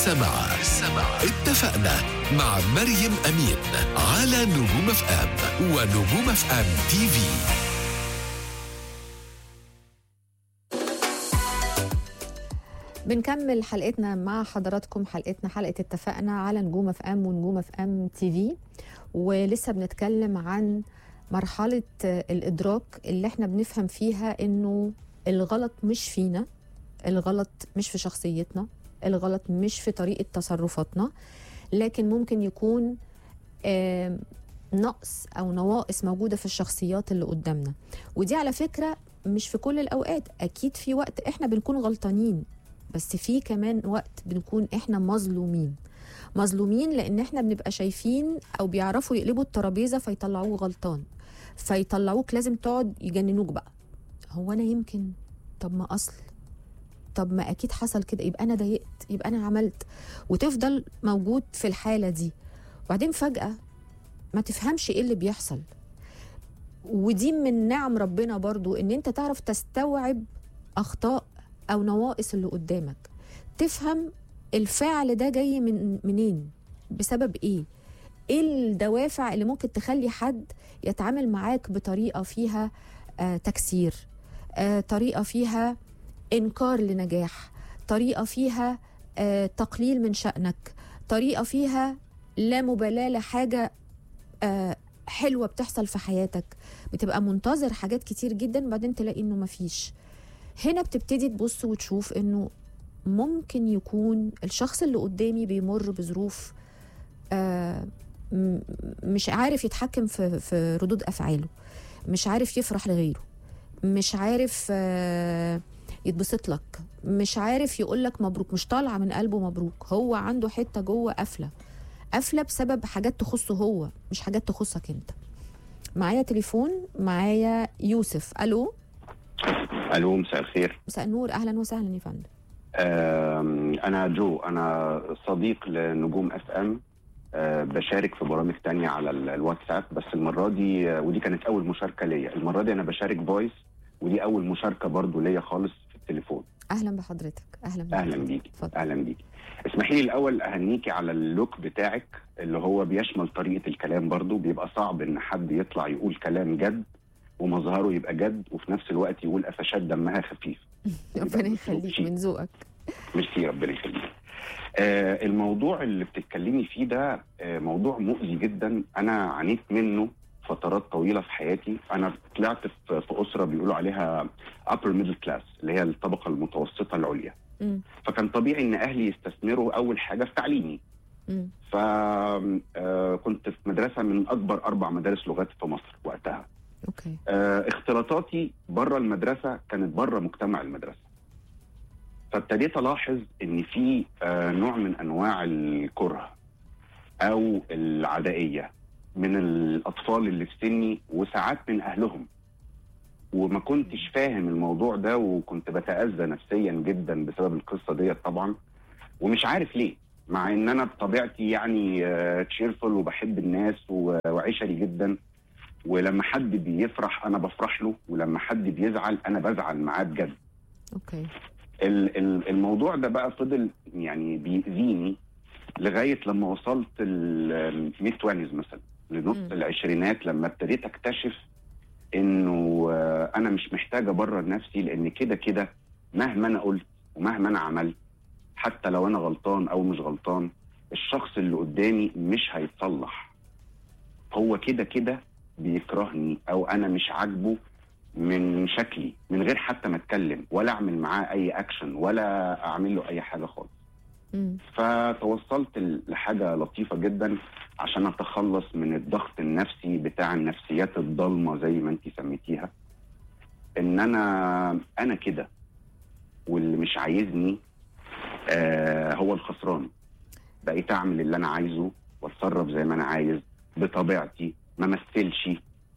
السماعة اتفقنا مع مريم أمين على نجوم اف ام ونجوم اف ام تي في بنكمل حلقتنا مع حضراتكم حلقتنا حلقة اتفقنا على نجوم اف ام ونجوم اف ام تي في ولسه بنتكلم عن مرحلة الإدراك اللي احنا بنفهم فيها إنه الغلط مش فينا الغلط مش في شخصيتنا الغلط مش في طريقة تصرفاتنا لكن ممكن يكون آم، نقص أو نواقص موجودة في الشخصيات اللي قدامنا ودي على فكرة مش في كل الأوقات أكيد في وقت احنا بنكون غلطانين بس في كمان وقت بنكون احنا مظلومين مظلومين لان احنا بنبقى شايفين او بيعرفوا يقلبوا الترابيزه فيطلعوه غلطان فيطلعوك لازم تقعد يجننوك بقى هو انا يمكن طب ما اصل طب ما اكيد حصل كده يبقى انا ضايقت يبقى انا عملت وتفضل موجود في الحاله دي وبعدين فجاه ما تفهمش ايه اللي بيحصل ودي من نعم ربنا برضو ان انت تعرف تستوعب اخطاء او نواقص اللي قدامك تفهم الفعل ده جاي من منين بسبب ايه ايه الدوافع اللي ممكن تخلي حد يتعامل معاك بطريقه فيها آه تكسير آه طريقه فيها انكار لنجاح طريقه فيها آه تقليل من شانك طريقه فيها لا مبالاه لحاجه آه حلوه بتحصل في حياتك بتبقى منتظر حاجات كتير جدا بعدين تلاقي انه مفيش هنا بتبتدي تبص وتشوف انه ممكن يكون الشخص اللي قدامي بيمر بظروف آه م- مش عارف يتحكم في في ردود افعاله مش عارف يفرح لغيره مش عارف آه يتبسط لك مش عارف يقول لك مبروك مش طالعه من قلبه مبروك هو عنده حته جوه قافله قافله بسبب حاجات تخصه هو مش حاجات تخصك انت معايا تليفون معايا يوسف الو الو مساء الخير مساء النور اهلا وسهلا يا فندم آم، انا جو انا صديق لنجوم اف ام آه، بشارك في برامج تانية على ال- الواتساب بس المرة دي آه، ودي كانت أول مشاركة ليا المرة دي أنا بشارك فويس ودي أول مشاركة برضو ليا خالص في التليفون اهلا بحضرتك اهلا بحضرتك. أهلا بيكي اتفضل أهلا بيكي اسمحي لي الأول أهنيكي على اللوك بتاعك اللي هو بيشمل طريقة الكلام برضو بيبقى صعب إن حد يطلع يقول كلام جد ومظهره يبقى جد وفي نفس الوقت يقول قفشات دمها خفيف ربنا يخليك من ذوقك ميرسي ربنا يخليك آه الموضوع اللي بتتكلمي فيه ده آه موضوع مؤذي جدا انا عانيت منه فترات طويله في حياتي انا طلعت في, في اسره بيقولوا عليها upper middle class اللي هي الطبقه المتوسطه العليا مم. فكان طبيعي ان اهلي يستثمروا اول حاجه في تعليمي مم. فكنت في مدرسه من اكبر اربع مدارس لغات في مصر وقتها اوكي آه، اختلاطاتي بره المدرسه كانت بره مجتمع المدرسه فابتديت الاحظ ان في آه، نوع من انواع الكره او العدائيه من الاطفال اللي في سني وساعات من اهلهم وما كنتش فاهم الموضوع ده وكنت بتاذى نفسيا جدا بسبب القصه ديت طبعا ومش عارف ليه مع ان انا بطبيعتي يعني تشيرفل وبحب الناس و- وعشري جدا ولما حد بيفرح انا بفرح له ولما حد بيزعل انا بزعل معاه بجد اوكي ال- ال- الموضوع ده بقى فضل يعني بيأذيني لغايه لما وصلت الميد 20 مثلا لنص مم. العشرينات لما ابتديت اكتشف انه آه، انا مش محتاج ابرر نفسي لان كده كده مهما انا قلت ومهما انا عملت حتى لو انا غلطان او مش غلطان الشخص اللي قدامي مش هيتصلح هو كده كده بيكرهني او انا مش عاجبه من شكلي من غير حتى ما اتكلم ولا اعمل معاه اي اكشن ولا اعمل له اي حاجه خالص مم. فتوصلت ل- لحاجه لطيفه جدا عشان اتخلص من الضغط النفسي بتاع النفسيات الضلمه زي ما انت سميتيها ان انا انا كده واللي مش عايزني آه هو الخسران بقيت اعمل اللي انا عايزه واتصرف زي ما انا عايز بطبيعتي ما مثلش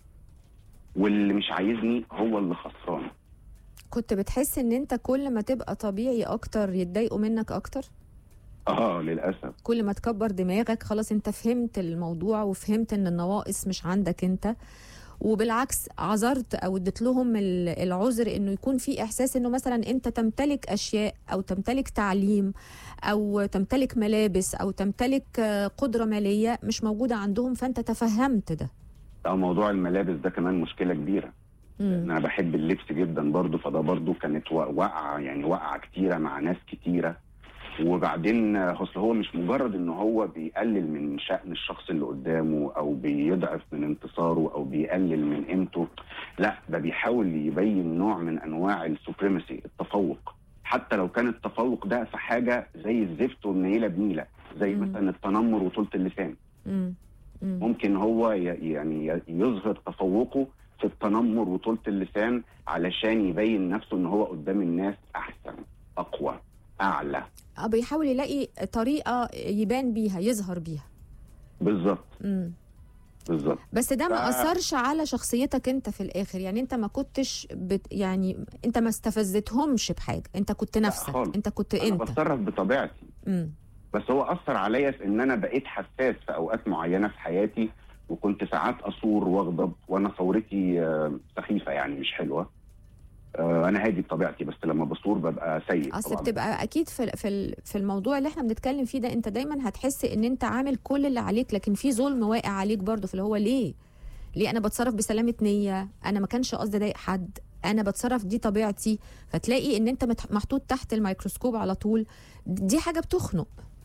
واللي مش عايزني هو اللي خسران كنت بتحس ان انت كل ما تبقى طبيعي اكتر يتضايقوا منك اكتر اه للاسف كل ما تكبر دماغك خلاص انت فهمت الموضوع وفهمت ان النواقص مش عندك انت وبالعكس عذرت او اديت لهم ال- العذر انه يكون في احساس انه مثلا انت تمتلك اشياء او تمتلك تعليم او تمتلك ملابس او تمتلك آه، قدره ماليه مش موجوده عندهم فانت تفهمت ده او موضوع الملابس ده كمان مشكله كبيره مم. انا بحب اللبس جدا برضو فده برضو كانت وا- واقعه يعني واقعه كتيره مع ناس كتيره وبعدين آه، اصل هو مش مجرد ان هو بيقلل من شأن الشخص اللي قدامه او بيضعف من انتصاره او بيقلل من قيمته لا ده بيحاول يبين نوع من انواع السوبريمسي التفوق حتى لو كان التفوق ده في حاجه زي الزفت والنيله بنيله زي مم. مثلا التنمر وطولة اللسان مم. مم. ممكن هو ي- يعني ي- يظهر تفوقه في التنمر وطولة اللسان علشان يبين نفسه ان هو قدام الناس احسن اقوى اعلى آه، بيحاول يلاقي طريقه يبان بيها يظهر بيها بالظبط مم. بالظبط بس ده ما ف- اثرش على شخصيتك انت في الاخر يعني انت ما كنتش بت يعني انت ما استفزتهمش بحاجه انت كنت نفسك خالص. انت كنت انا انت بتصرف بطبيعتي مم. بس هو اثر عليا في ان انا بقيت حساس في اوقات معينه في حياتي وكنت ساعات اثور واغضب وانا ثورتي آه، سخيفه يعني مش حلوه آه، انا هادي بطبيعتي بس لما بثور ببقى سيء اصل طبعا بتبقى اكيد في في ال- في الموضوع اللي احنا بنتكلم فيه ده انت دايما هتحس ان انت عامل كل اللي عليك لكن في ظلم واقع عليك برضه في اللي هو ليه ليه انا بتصرف بسلامه نيه انا ما كانش قصدي اضايق حد انا بتصرف دي طبيعتي فتلاقي ان انت مت- محطوط تحت الميكروسكوب على طول دي حاجه بتخنق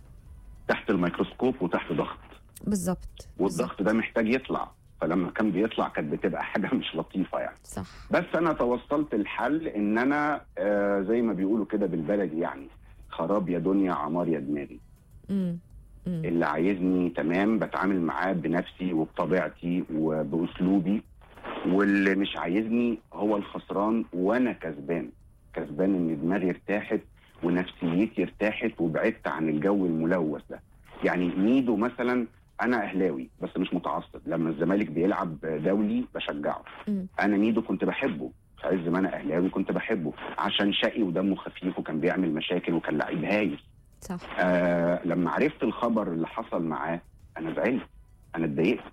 تحت الميكروسكوب وتحت ضغط بالظبط والضغط ده محتاج يطلع فلما كان بيطلع كانت بتبقى حاجه مش لطيفه يعني صح بس انا توصلت الحل ان انا آه زي ما بيقولوا كده بالبلدي يعني خراب يا دنيا عمار يا دماغي امم امم اللي عايزني تمام بتعامل معاه بنفسي وبطبيعتي وباسلوبي واللي مش عايزني هو الخسران وانا كسبان كسبان ان دماغي ارتاحت ونفسيتي ارتاحت وبعدت عن الجو الملوث ده يعني ميدو مثلا انا اهلاوي بس مش متعصب لما الزمالك بيلعب دولي بشجعه مم. انا ميدو كنت بحبه في عز ما انا اهلاوي كنت بحبه عشان شقي ودمه خفيف وكان بيعمل مشاكل وكان لعيب هايل صح آه لما عرفت الخبر اللي حصل معاه انا زعلت انا اتضايقت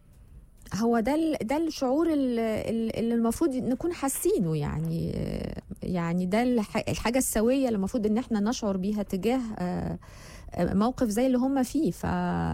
هو ده ال- ده الشعور ال- ال- اللي المفروض نكون حاسينه يعني آه، يعني ده الح- الحاجه السويه اللي المفروض ان احنا نشعر بيها تجاه آه، آه، موقف زي اللي هم فيه ف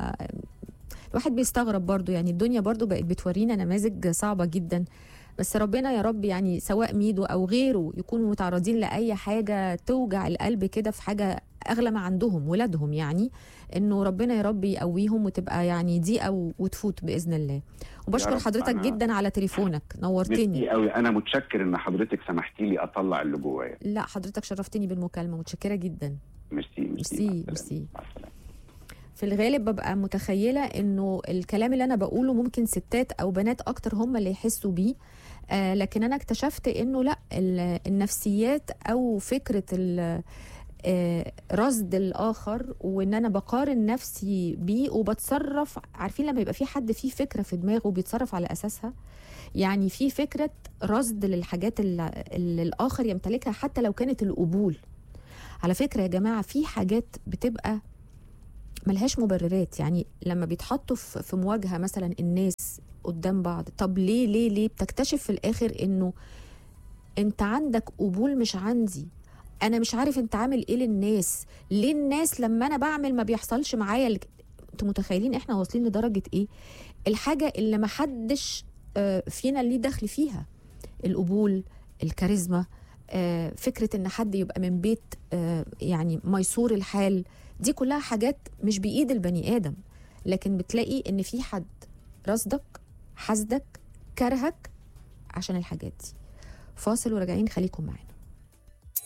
الواحد بيستغرب برضو يعني الدنيا برضو بقت بتورينا نماذج صعبة جدا بس ربنا يا رب يعني سواء ميدو او غيره يكونوا متعرضين لاي حاجه توجع القلب كده في حاجه اغلى ما عندهم ولادهم يعني انه ربنا يا رب يقويهم وتبقى يعني دقيقه و- وتفوت باذن الله وبشكر رب. حضرتك أنا- جدا على تليفونك نورتني ميرسي قوي انا متشكر ان حضرتك سمحتي لي اطلع اللي جوايا لا حضرتك شرفتني بالمكالمه متشكره جدا ميرسي ميرسي، مع السلامة. ميرسي. مع السلامه في الغالب ببقى متخيلة انه الكلام اللي انا بقوله ممكن ستات او بنات اكتر هم اللي يحسوا بيه آه لكن انا اكتشفت انه لا ال- النفسيات او فكرة ال- آه، رصد الاخر وان انا بقارن نفسي بيه وبتصرف عارفين لما يبقى في حد فيه فكره في دماغه وبيتصرف على اساسها يعني في فكره رصد للحاجات اللي اللي الاخر يمتلكها حتى لو كانت القبول على فكره يا جماعه في حاجات بتبقى ملهاش مبررات يعني لما بيتحطوا في في مواجهه مثلا الناس قدام بعض طب ليه ليه ليه بتكتشف في الاخر انه انت عندك قبول مش عندي انا مش عارف انت عامل ايه للناس ليه الناس لما انا بعمل ما بيحصلش معايا اللي... انتوا متخيلين احنا واصلين لدرجه ايه الحاجه اللي ما حدش آه، فينا ليه دخل فيها القبول الكاريزما آه، فكره ان حد يبقى من بيت آه، يعني ميسور الحال دي كلها حاجات مش بايد البني ادم لكن بتلاقي ان في حد رصدك حاسدك كرهك عشان الحاجات دي فاصل وراجعين خليكم معانا